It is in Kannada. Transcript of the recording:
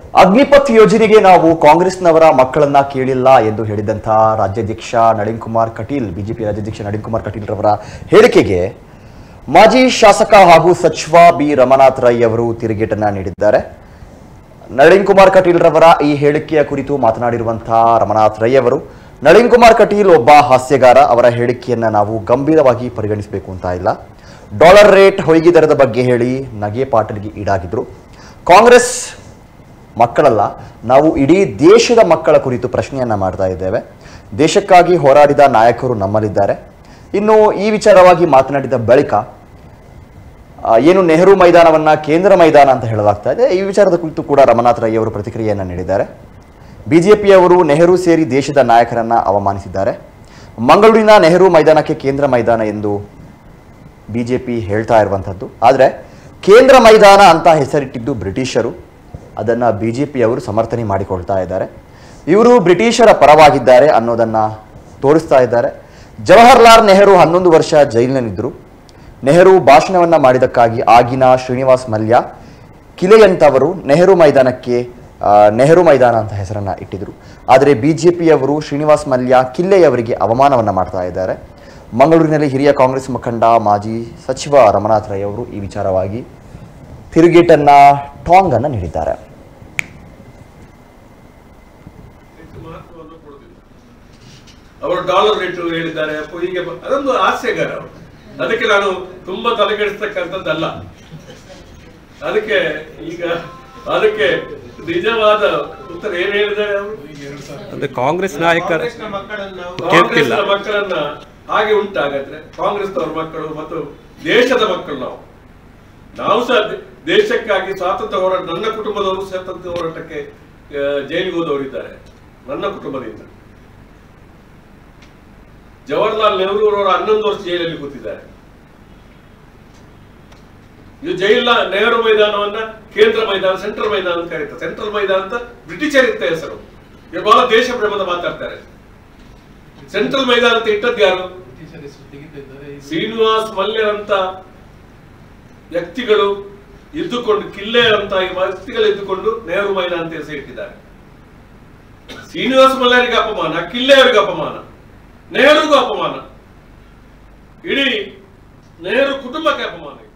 ಅಗ್ನಿಪಥ್ ಯೋಜನೆಗೆ ನಾವು ಕಾಂಗ್ರೆಸ್ನವರ ಮಕ್ಕಳನ್ನ ಕೇಳಿಲ್ಲ ಎಂದು ಹೇಳಿದಂತಹ ರಾಜ್ಯಾಧ್ಯಕ್ಷ ನಳಿನ್ ಕುಮಾರ್ ಕಟೀಲ್ ಬಿಜೆಪಿ ರಾಜ್ಯಾಧ್ಯಕ್ಷ ನಳಿನ್ ಕುಮಾರ್ ಕಟೀಲ್ ರವರ ಹೇಳಿಕೆಗೆ ಮಾಜಿ ಶಾಸಕ ಹಾಗೂ ಸಚಿವ ಬಿ ರಮನಾಥ್ ರೈ ಅವರು ತಿರುಗೇಟನ್ನ ನೀಡಿದ್ದಾರೆ ನಳಿನ್ ಕುಮಾರ್ ಕಟೀಲ್ ರವರ ಈ ಹೇಳಿಕೆಯ ಕುರಿತು ಮಾತನಾಡಿರುವಂತಹ ರಮನಾಥ್ ರೈ ಅವರು ನಳಿನ್ ಕುಮಾರ್ ಕಟೀಲ್ ಒಬ್ಬ ಹಾಸ್ಯಗಾರ ಅವರ ಹೇಳಿಕೆಯನ್ನ ನಾವು ಗಂಭೀರವಾಗಿ ಪರಿಗಣಿಸಬೇಕು ಅಂತ ಇಲ್ಲ ಡಾಲರ್ ರೇಟ್ ಹೊಯ್ಗೆ ದರದ ಬಗ್ಗೆ ಹೇಳಿ ನಗೆ ಪಾಟಲಿಗೆ ಈಡಾಗಿದ್ರು ಕಾಂಗ್ರೆಸ್ ಮಕ್ಕಳಲ್ಲ ನಾವು ಇಡೀ ದೇಶದ ಮಕ್ಕಳ ಕುರಿತು ಪ್ರಶ್ನೆಯನ್ನ ಮಾಡ್ತಾ ಇದ್ದೇವೆ ದೇಶಕ್ಕಾಗಿ ಹೋರಾಡಿದ ನಾಯಕರು ನಮ್ಮಲ್ಲಿದ್ದಾರೆ ಇನ್ನು ಈ ವಿಚಾರವಾಗಿ ಮಾತನಾಡಿದ ಬಳಿಕ ಆ, ಏನು ನೆಹರು ಮೈದಾನವನ್ನ ಕೇಂದ್ರ ಮೈದಾನ ಅಂತ ಹೇಳಲಾಗ್ತಾ ಇದೆ ಈ ವಿಚಾರದ ಕುರಿತು ಕೂಡ ರಮನಾಥ್ ರೈ ಅವರು ಪ್ರತಿಕ್ರಿಯೆಯನ್ನು ನೀಡಿದ್ದಾರೆ ಬಿಜೆಪಿಯವರು ನೆಹರು ಸೇರಿ ದೇಶದ ನಾಯಕರನ್ನ ಅವಮಾನಿಸಿದ್ದಾರೆ ಮಂಗಳೂರಿನ ನೆಹರು ಮೈದಾನಕ್ಕೆ ಕೇಂದ್ರ ಮೈದಾನ ಎಂದು ಬಿಜೆಪಿ ಹೇಳ್ತಾ ಇರುವಂಥದ್ದು ಆದರೆ ಕೇಂದ್ರ ಮೈದಾನ ಅಂತ ಹೆಸರಿಟ್ಟಿದ್ದು ಬ್ರಿಟಿಷರು ಅದನ್ನು ಬಿ ಜೆ ಪಿಯವರು ಸಮರ್ಥನೆ ಮಾಡಿಕೊಳ್ತಾ ಇದ್ದಾರೆ ಇವರು ಬ್ರಿಟಿಷರ ಪರವಾಗಿದ್ದಾರೆ ಅನ್ನೋದನ್ನು ತೋರಿಸ್ತಾ ಇದ್ದಾರೆ ಜವಾಹರ್ಲಾಲ್ ನೆಹರು ಹನ್ನೊಂದು ವರ್ಷ ಜೈಲಿನಲ್ಲಿದ್ದರು ನೆಹರು ಭಾಷಣವನ್ನು ಮಾಡಿದ್ದಕ್ಕಾಗಿ ಆಗಿನ ಶ್ರೀನಿವಾಸ್ ಮಲ್ಯ ಕಿಲೆಯಂತವರು ನೆಹರು ಮೈದಾನಕ್ಕೆ ಆ, ನೆಹರು ಮೈದಾನ ಅಂತ ಹೆಸರನ್ನ ಇಟ್ಟಿದ್ರು ಆದರೆ ಬಿಜೆಪಿಯವರು ಶ್ರೀನಿವಾಸ್ ಮಲ್ಯ ಕಿಲ್ಲೆಯವರಿಗೆ ಅವಮಾನವನ್ನ ಮಾಡ್ತಾ ಇದ್ದಾರೆ ಮಂಗಳೂರಿನಲ್ಲಿ ಹಿರಿಯ ಕಾಂಗ್ರೆಸ್ ಮುಖಂಡ ಮಾಜಿ ಸಚಿವ ರಮನಾಥ್ ರೈ ಅವರು ಈ ವಿಚಾರವಾಗಿ ತಿರುಗೇಟನ್ನ ಟಾಂಗ್ ಅನ್ನ ನೀಡಿದ್ದಾರೆ ಹೆಚ್ಚು ಮಹತ್ವವನ್ನು ಕೊಡುದಿಲ್ಲ ಅವರು ಡಾಲರ್ ರೇಟ್ ಹೇಳಿದ್ದಾರೆ ಅಪ್ಪ ಹೀಗೆ ಬ- ಅದೊಂದು ಹಾಸ್ಯಗಾರ ಅವರು ಅದಕ್ಕೆ ನಾನು ತುಂಬಾ ತಲೆಕೆಡಿಸ್ತಕ್ಕಂಥದ್ದಲ್ಲ ಅದಕ್ಕೆ ಈಗ ಅದಕ್ಕೆ ನಿಜವಾದ ಉತ್ತರ ಏನ್ ಹೇಳಿದ್ದಾರೆ ಅವರು ಅಂದ್ರೆ ಕಾಂಗ್ರೆಸ್ ನಾಯಕರ ಕಾಂಗ್ರೆಸ್ನ ಮಕ್ಕಳನ್ನು ಕೇಳ್ತಿಲ್ಲ. ಕಾಂಗ್ರೆಸ್ನ ಮಕ್ಕಳನ್ನ ಹಾಗೆ ಉಂಟಾಗದ್ರೆ ಕಾಂಗ್ರೆಸ್ನವ್ರ ಮಕ್ಕಳು ಮತ್ತು ದೇಶದ ಮಕ್ಕಳು ನಾವು ನಾವು ಸಹ ದೇ- ದೇಶಕ್ಕಾಗಿ ಸ್ವಾತಂತ್ರ್ಯ ಹೋರಾಟ ನನ್ನ ಕುಟುಂಬದವರು ಸ್ವಾತಂತ್ರ್ಯ ಹೋರಾಟಕ್ಕೆ ಆ, ಜೈಲಿಗೆ ಹೋದವರಿದ್ದಾರೆ ನನ್ನ ಕುಟುಂಬದಿಂದ ಜವಾಹರ್ಲಾಲ್ ನೆಹರು ಅವರು ಹನ್ನೊಂದು ವರ್ಷ ಜೈಲಲ್ಲಿ ಕೂತಿದ್ದಾರೆ ಇದು ಜೈಲ ನೆಹರು ಮೈದಾನವನ್ನ ಕೇಂದ್ರ ಮೈದಾನ ಸೆಂಟ್ರಲ್ ಮೈದಾನ ಅಂತ ಕರೀತಾರೆ ಸೆಂಟ್ರಲ್ ಮೈದಾನ ಅಂತ ಬ್ರಿಟಿಷರಿತ್ತ ಹೆಸರು ಇವ್ರು ಬಹಳ ದೇಶ ಪ್ರೇಮದ ಮಾತಾಡ್ತಾರೆ ಸೆಂಟ್ರಲ್ ಮೈದಾನ ಅಂತ ಇಟ್ಟದ್ದು ಯಾರು ಶ್ರೀನಿವಾಸ್ ಮಲ್ಯರಂತ ವ್ಯಕ್ತಿಗಳು ಇದ್ದುಕೊಂಡು ಕಿಲ್ಲೆ ಅಂತ ಈ ವ್ಯಕ್ತಿಗಳು ಇದ್ದುಕೊಂಡು ನೆಹರು ಮೈದಾನ ಅಂತ ಹೆಸರು ಇಟ್ಟಿದ್ದಾರೆ ಶ್ರೀನಿವಾಸ್ ಮಲ್ಯರಿಗೆ ಅಪಮಾನ ಕಿಲ್ಲೆಯವರಿಗೆ ಅಪಮಾನ ನೆಹರುಗೂ ಅಪಮಾನ ಇಡೀ ನೆಹರು ಕುಟುಂಬಕ್ಕೆ ಅಪಮಾನ